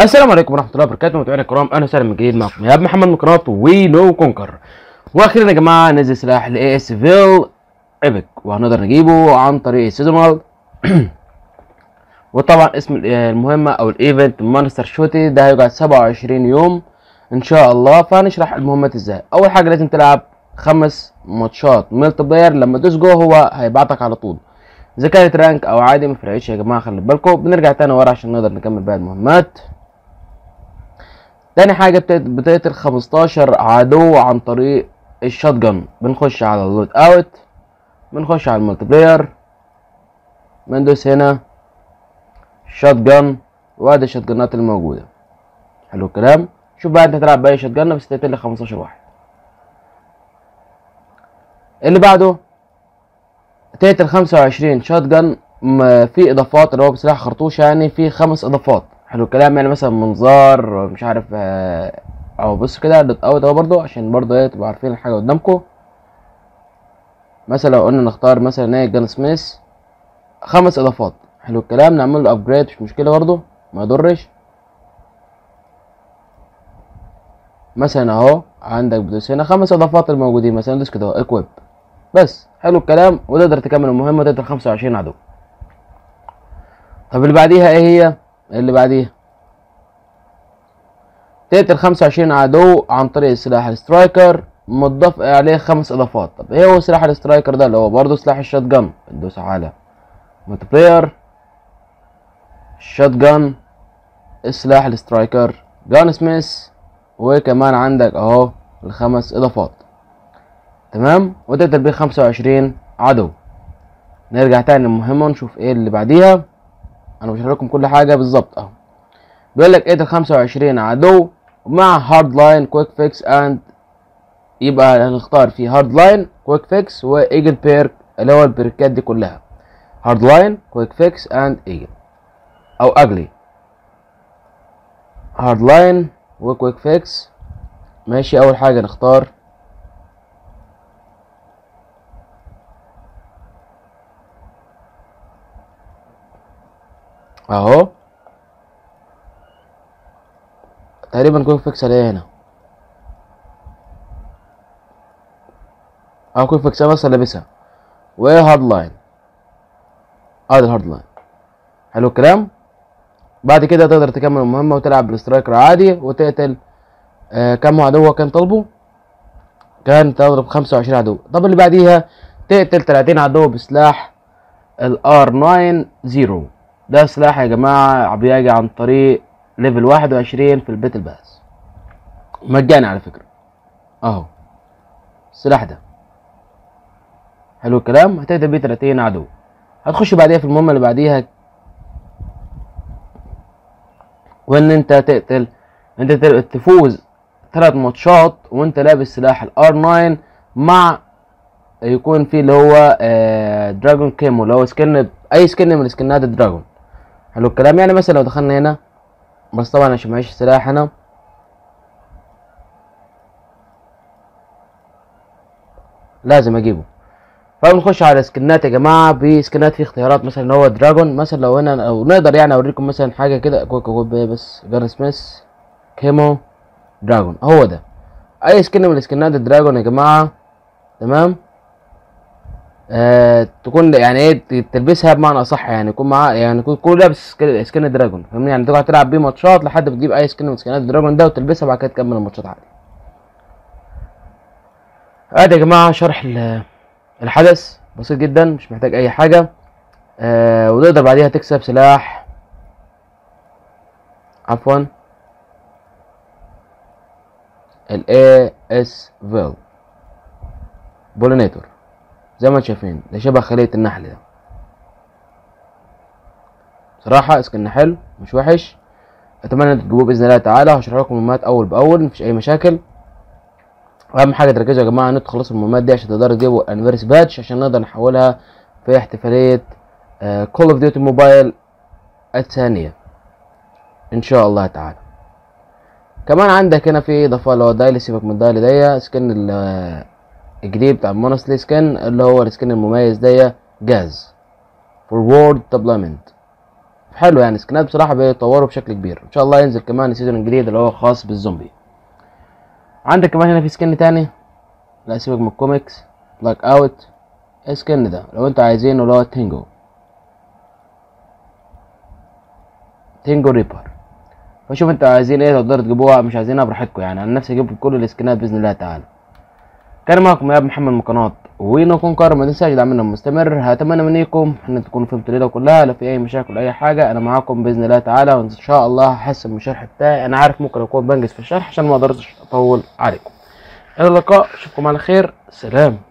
السلام عليكم ورحمه الله وبركاته متابعينا الكرام اهلا وسهلا من جديد معكم ايهاب محمد من قناه وي نو كونكر واخيرا يا جماعه نزل سلاح لاي اس فيل ايبك وهنقدر نجيبه عن طريق السيزونال وطبعا اسم المهمه او الايفنت مانستر شوتي ده هيقعد 27 يوم ان شاء الله فهنشرح المهمات ازاي اول حاجه لازم تلعب خمس ماتشات ملتي بلاير لما تدوس جو هو هيبعتك على طول اذا كانت رانك او عادي مفرقتش يا جماعه خلي بالكم بنرجع تاني ورا عشان نقدر نكمل باقي المهمات تاني حاجة بتقت- بتقتل 15 عدو عن طريق الشوت جن بنخش على اللود اوت بنخش على الملتي بلاير بندوس هنا شوت جن وادي الشوت جنات الموجودة حلو الكلام شوف بقى انت هتلعب باي شوت جن بس تقتل 15 واحد اللي بعده تقتل 25 شوت جن م- في اضافات اللي هو بسلاح خرطوش يعني في خمس اضافات حلو الكلام يعني مثلا منظار مش عارف آه، او بص كده دوت اوت اهو برضو عشان برضو ايه تبقوا عارفين الحاجه قدامكم مثلا لو قلنا نختار مثلا ايه جان سميث خمس اضافات حلو الكلام نعمل له ابجريد مش مشكله برضو ما يضرش مثلا اهو عندك بتدوس هنا خمس اضافات الموجودين مثلا دوس كده اكويب بس حلو الكلام وتقدر تكمل المهمه تقدر 25 عدو طب اللي بعديها ايه هي اللي بعديها تقتل 25 عدو عن طريق سلاح السترايكر مضاف عليه خمس اضافات طب ايه هو سلاح السترايكر ده اللي هو برضه سلاح الشوت جن ندوس على ملتي بلاير شوت جن سلاح السترايكر جان سميث وكمان عندك اهو الخمس اضافات تمام وتقتل بيه 25 عدو نرجع تاني للمهمة ونشوف ايه اللي بعديها انا بشرح لكم كل حاجة بالظبط اهو بيقول لك قتل 25 عدو مع هارد لاين كويك فيكس اند يبقى هنختار في هارد لاين كويك فيكس وايجل بيرك اللي هو البيركات دي كلها هارد لاين كويك فيكس اند ايجل او اجلي هارد لاين وكويك فيكس ماشي اول حاجه نختار اهو تقريبا كويك فيكس عليها هنا اه كويك فيكس بس لابسها وهارد لاين اه ده الهارد لاين حلو الكلام بعد كده تقدر تكمل المهمة وتلعب بالسترايكر عادي وتقتل آه كم عدو كان طالبه كان تضرب 25 عدو طب اللي بعديها تقتل 30 عدو بسلاح الار 90 ده سلاح يا جماعة بيجي عن طريق ليفل 21 في البيت الباس مجاني على فكرة اهو السلاح ده حلو الكلام هتقتل بيه 30 عدو هتخش بعديها في المهمة اللي بعديها وان انت تقتل انت تل- تفوز ثلاث ماتشات وانت لابس سلاح الار 9 مع يكون في اللي هو آه دراجون كيمو اللي هو سكن اي سكن من سكنات الدراجون حلو الكلام يعني مثلا لو دخلنا هنا بس طبعا عشان معيش سلاح هنا لازم اجيبه فبنخش على سكنات يا جماعه بسكنات في اختيارات مثلا اللي هو دراجون مثلا لو هنا او نقدر يعني اوريكم مثلا حاجه كده كويك كويك بس جار سميث كيمو دراجون هو ده اي سكن من سكنات الدراجون يا جماعه تمام آه تكون يعني ايه ت- تلبسها بمعنى اصح يعني يكون معاه يعني يكون يكون لابس سكن, سكن الدراجون فاهمني يعني تقعد تلعب بيه ماتشات لحد ما تجيب اي سكن من سكنات الدراجون ده وتلبسها بعد كده تكمل الماتشات عادي ادي يا جماعه شرح ال- الحدث بسيط جدا مش محتاج اي حاجه آه وتقدر بعديها تكسب سلاح عفوا ال اس فيل بولينيتور زي ما انتم شايفين ده شبه خلية النحل ده بصراحة سكن حلو مش وحش اتمنى ان تجيبوه باذن الله تعالى هشرح لكم المهمات اول باول مفيش اي مشاكل اهم حاجه تركزوا يا جماعه ان انتوا تخلصوا المهمات دي عشان تقدروا تجيبوا انفيرس باتش عشان نقدر نحولها في احتفاليه كول اوف ديوتي موبايل الثانيه ان شاء الله تعالى كمان عندك هنا في اضافه اللي هو دايلي سيبك من الدايلي دي سكن ال- الجديد بتاع مونستلي سكن اللي هو السكن المميز دي جاز فور وورد ديبلويمنت حلو يعني سكنات بصراحه بيطوروا بشكل كبير ان شاء الله ينزل كمان السيزون الجديد اللي هو خاص بالزومبي عندك كمان هنا في سكن تاني لا سيبك من الكوميكس بلاك اوت السكن ده لو انتوا عايزينه اللي هو تينجو تينجو ريبر فشوف انتوا عايزين ايه تقدروا تجيبوها مش عايزينها براحتكم يعني انا نفسي اجيب كل السكنات باذن الله تعالى كان معكم يا محمد من قناه ونكون قرر ما تنساش دعمنا مستمر هتمنى منكم ان تكونوا فهمتوا الليله كلها لو في اي مشاكل اي حاجه انا معاكم باذن الله تعالى وان شاء الله هحسن من الشرح بتاعي انا عارف ممكن اكون بنجز في الشرح عشان ما اقدرش اطول عليكم الى اللقاء اشوفكم على خير سلام